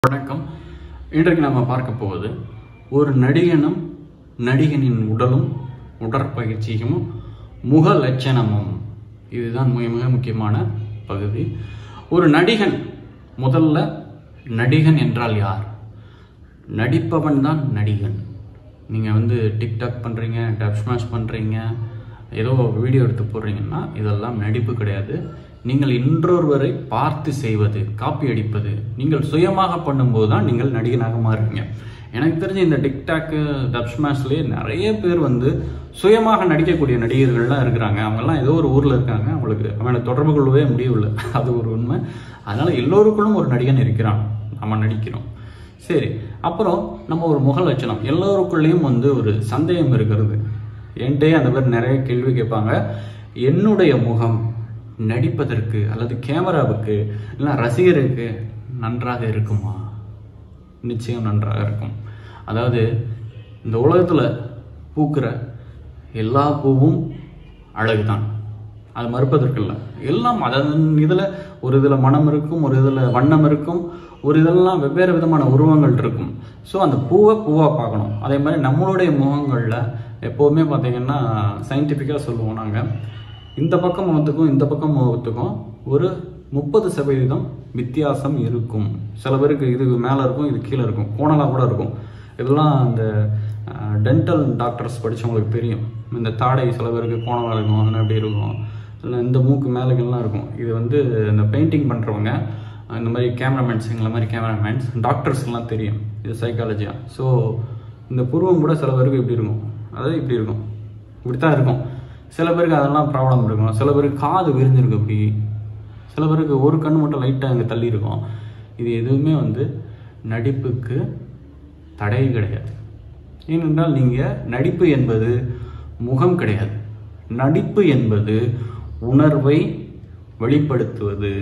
வணக்கம் இன்றைக்கு நம்ம பார்க்க போவது ஒரு நடிகனும் நடிகனின் உடலும் உடற்பயிற்சியும் முக லட்சணமும் இதுதான் மிக மிக முக்கியமான பகுதி ஒரு நடிகன் முதல்ல நடிகன் என்றால் யார் நடிப்பவன் தான் நடிகன் நீங்கள் வந்து டிக்டாக் பண்ணுறீங்க டப் ஸ்மாஷ் பண்ணுறீங்க ஏதோ வீடியோ எடுத்து போடுறீங்கன்னா இதெல்லாம் நடிப்பு கிடையாது நீங்கள் இன்றொருவரை பார்த்து செய்வது காப்பி அடிப்பது நீங்கள் சுயமாக பண்ணும்போது தான் நீங்கள் நடிகனாக மாறுவீங்க எனக்கு தெரிஞ்ச இந்த டிக்டாக்கு டப் ஸ்மாஷ்லேயே நிறைய பேர் வந்து சுயமாக நடிக்கக்கூடிய நடிகர்கள்லாம் இருக்கிறாங்க அவங்கெல்லாம் ஏதோ ஒரு ஊரில் இருக்காங்க அவங்களுக்கு அவனை தொடர்பு கொள்ளவே முடியவில்லை அது ஒரு உண்மை அதனால் எல்லோருக்குள்ளும் ஒரு நடிகன் இருக்கிறான் நம்ம நடிக்கிறோம் சரி அப்புறம் நம்ம ஒரு முக லட்சணம் எல்லோருக்குள்ளேயும் வந்து ஒரு சந்தேகம் இருக்கிறது என்கிட்டயே அந்த பேர் நிறைய கேள்வி கேட்பாங்க என்னுடைய முகம் நடிப்பதற்கு அல்லது கேமராவுக்கு இல்லை ரசிகருக்கு நன்றாக இருக்குமா நிச்சயம் நன்றாக இருக்கும் அதாவது இந்த உலகத்தில் பூக்கிற எல்லா பூவும் அழகுதான் அது மறுப்பதற்கில்லை எல்லாம் அதன் இதில் ஒரு இதில் மனம் இருக்கும் ஒரு இதில் வண்ணம் இருக்கும் ஒரு இதெல்லாம் வெவ்வேறு விதமான உருவங்கள் இருக்கும் ஸோ அந்த பூவை பூவாக பார்க்கணும் அதே மாதிரி நம்மளுடைய முகங்களில் எப்போவுமே பார்த்தீங்கன்னா சயின்டிஃபிக்காக சொல்லுவோம் நாங்கள் இந்த பக்கம் முகத்துக்கும் இந்த பக்கம் முகத்துக்கும் ஒரு முப்பது சதவீதம் வித்தியாசம் இருக்கும் சில பேருக்கு இது மேலே இருக்கும் இது கீழே இருக்கும் கோணலாக கூட இருக்கும் இதெல்லாம் இந்த டென்டல் டாக்டர்ஸ் படித்தவங்களுக்கு தெரியும் இந்த தாடை சில பேருக்கு கோணலாக இருக்கும் அதனால் எப்படி இருக்கும் இல்லை இந்த மூக்கு மேலுக்கெல்லாம் இருக்கும் இது வந்து இந்த பெயிண்டிங் பண்ணுறவங்க இந்த மாதிரி கேமராமேன்ஸ் எங்களை மாதிரி கேமராமேன்ஸ் டாக்டர்ஸ்க்கெலாம் தெரியும் இது சைக்காலஜியாக ஸோ இந்த புருவம் கூட சில பேருக்கு இப்படி இருக்கும் அதாவது இப்படி இருக்கும் இப்படி தான் இருக்கும் சில பேருக்கு அதெல்லாம் ப்ராப்ளம் இருக்கும் சில பேருக்கு காது விரிஞ்சிருக்கு அப்படி சில பேருக்கு ஒரு கண் மட்டும் லைட்டாக அங்கே தள்ளி இருக்கும் இது எதுவுமே வந்து நடிப்புக்கு தடை கிடையாது ஏனென்றால் நீங்கள் நடிப்பு என்பது முகம் கிடையாது நடிப்பு என்பது உணர்வை வெளிப்படுத்துவது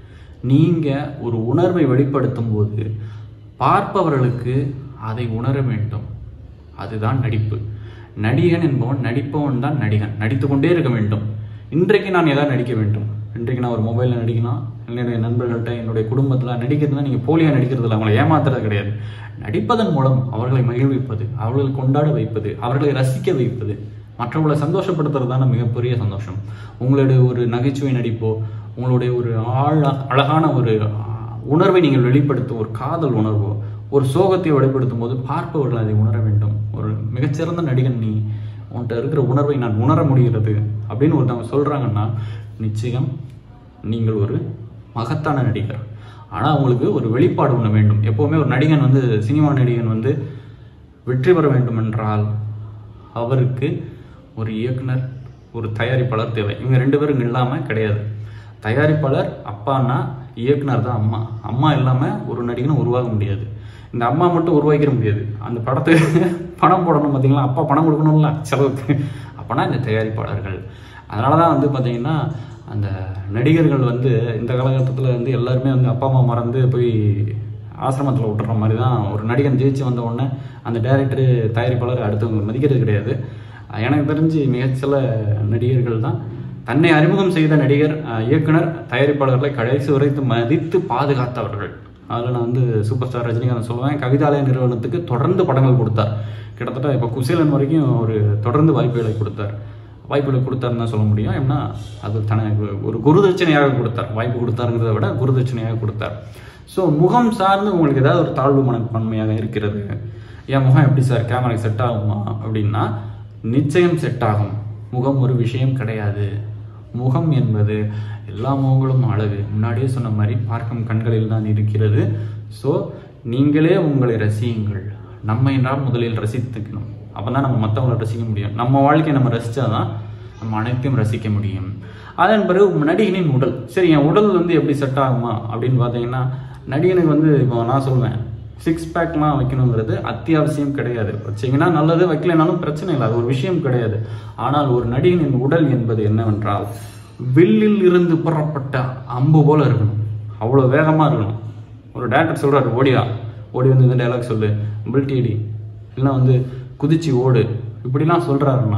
நீங்கள் ஒரு உணர்வை வெளிப்படுத்தும் போது பார்ப்பவர்களுக்கு அதை உணர வேண்டும் அதுதான் நடிப்பு நடிகன் என்பவன் நடிப்பவன் தான் நடிகன் நடித்து கொண்டே இருக்க வேண்டும் இன்றைக்கு நான் எதாவது நடிக்க வேண்டும் இன்றைக்கு நான் ஒரு மொபைலில் நடிக்கலாம் என்னுடைய நண்பர்கள்ட்ட என்னுடைய குடும்பத்தில் நடிக்கிறதுனா நீங்கள் போலியாக நடிக்கிறது இல்லை அவங்களை ஏமாத்துறது கிடையாது நடிப்பதன் மூலம் அவர்களை மகிழ்விப்பது அவர்களை கொண்டாட வைப்பது அவர்களை ரசிக்க வைப்பது மற்றவங்களை சந்தோஷப்படுத்துறது தானே மிகப்பெரிய சந்தோஷம் உங்களுடைய ஒரு நகைச்சுவை நடிப்போ உங்களுடைய ஒரு ஆழ அழகான ஒரு உணர்வை நீங்கள் வெளிப்படுத்தும் ஒரு காதல் உணர்வோ ஒரு சோகத்தை வெளிப்படுத்தும் போது பார்ப்பவர்கள் அதை உணர வேண்டும் ஒரு மிகச்சிறந்த நடிகன் நீ உன்கிட்ட இருக்கிற உணர்வை நான் உணர முடிகிறது அப்படின்னு ஒருத்தவங்க சொல்கிறாங்கன்னா நிச்சயம் நீங்கள் ஒரு மகத்தான நடிகர் ஆனால் அவங்களுக்கு ஒரு வெளிப்பாடு ஒன்று வேண்டும் எப்போவுமே ஒரு நடிகன் வந்து சினிமா நடிகன் வந்து வெற்றி பெற வேண்டும் என்றால் அவருக்கு ஒரு இயக்குனர் ஒரு தயாரிப்பாளர் தேவை இவங்க ரெண்டு பேரும் இல்லாமல் கிடையாது தயாரிப்பாளர் அப்பான்னா இயக்குனர் தான் அம்மா அம்மா இல்லாமல் ஒரு நடிகனை உருவாக முடியாது இந்த அம்மா மட்டும் உருவாக்கிட முடியாது அந்த படத்துக்கு பணம் போடணும் பார்த்தீங்களா அப்பா பணம் கொடுக்கணும்ல செலவுக்கு அப்போனா இந்த தயாரிப்பாளர்கள் அதனால தான் வந்து பார்த்தீங்கன்னா அந்த நடிகர்கள் வந்து இந்த காலகட்டத்தில் வந்து எல்லாருமே வந்து அப்பா அம்மா மறந்து போய் ஆசிரமத்தில் விட்டுற மாதிரி தான் ஒரு நடிகன் ஜெயிச்சு வந்த உடனே அந்த டைரக்டரு தயாரிப்பாளர் அடுத்தவங்க மதிக்கிறது கிடையாது எனக்கு தெரிஞ்சு மிகச்சில நடிகர்கள் தான் தன்னை அறிமுகம் செய்த நடிகர் இயக்குனர் தயாரிப்பாளர்களை கடைசி வரைத்து மதித்து பாதுகாத்தவர்கள் அதில் நான் வந்து சூப்பர் ஸ்டார் ரஜினிகாந்த் சொல்லுவேன் கவிதாலய நிறுவனத்துக்கு தொடர்ந்து படங்கள் கொடுத்தார் கிட்டத்தட்ட இப்போ குசேலன் வரைக்கும் ஒரு தொடர்ந்து வாய்ப்புகளை கொடுத்தார் வாய்ப்புகளை கொடுத்தாருன்னு தான் சொல்ல முடியும் ஏன்னா அது தனக்கு ஒரு குருதட்சணையாக கொடுத்தார் வாய்ப்பு கொடுத்தாருங்கிறத விட குருதட்சணையாக கொடுத்தார் ஸோ முகம் சார்ந்து உங்களுக்கு ஏதாவது ஒரு தாழ்வு மனப்பான்மையாக இருக்கிறது என் முகம் எப்படி சார் கேமராக்கு செட் ஆகுமா அப்படின்னா நிச்சயம் செட் ஆகும் முகம் ஒரு விஷயம் கிடையாது முகம் என்பது எல்லா முகங்களும் அழகு முன்னாடியே சொன்ன மாதிரி பார்க்கும் கண்களில் தான் இருக்கிறது ஸோ நீங்களே உங்களை ரசியுங்கள் நம்ம என்றால் முதலில் ரசித்துக்கணும் அப்போ தான் நம்ம மற்றவங்களை ரசிக்க முடியும் நம்ம வாழ்க்கையை நம்ம ரசித்தாதான் நம்ம அனைத்தையும் ரசிக்க முடியும் அதன் பிறகு நடிகனின் உடல் சரி என் உடல் வந்து எப்படி செட் ஆகுமா அப்படின்னு பார்த்தீங்கன்னா நடிகனுக்கு வந்து இப்போ நான் சொல்வேன் சிக்ஸ் பேக்லாம் வைக்கணுங்கிறது அத்தியாவசியம் கிடையாது வச்சிங்கன்னா நல்லது வைக்கலைனாலும் பிரச்சனை இல்லை அது ஒரு விஷயம் கிடையாது ஆனால் ஒரு நடிகனின் உடல் என்பது என்னவென்றால் வில்லில் இருந்து புறப்பட்ட அம்பு போல இருக்கணும் அவ்வளோ வேகமாக இருக்கணும் ஒரு டேரக்டர் சொல்கிறார் ஓடியா ஓடி வந்து இந்த டைலாக் சொல்லு பில்டிடி இல்லைன்னா வந்து குதிச்சு ஓடு இப்படிலாம் சொல்கிறாருன்னா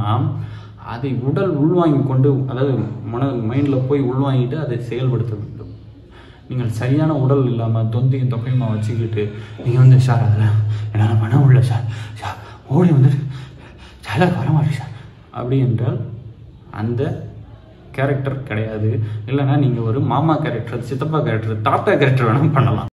அதை உடல் உள்வாங்கி கொண்டு அதாவது மன மைண்டில் போய் உள்வாங்கிட்டு அதை செயல்படுத்த வேண்டும் நீங்கள் சரியான உடல் இல்லாமல் தொந்தியும் தொகையுமா வச்சுக்கிட்டு நீங்கள் வந்து சார் அதெல்லாம் என்னால் பண்ண முடியல சார் சார் ஓடி வந்துட்டு சார் வர மாட்டேன் சார் அப்படி என்றால் அந்த கேரக்டர் கிடையாது இல்லைன்னா நீங்கள் ஒரு மாமா கேரக்டர் சித்தப்பா கேரக்டர் தாத்தா கேரக்டர் வேணால் பண்ணலாம்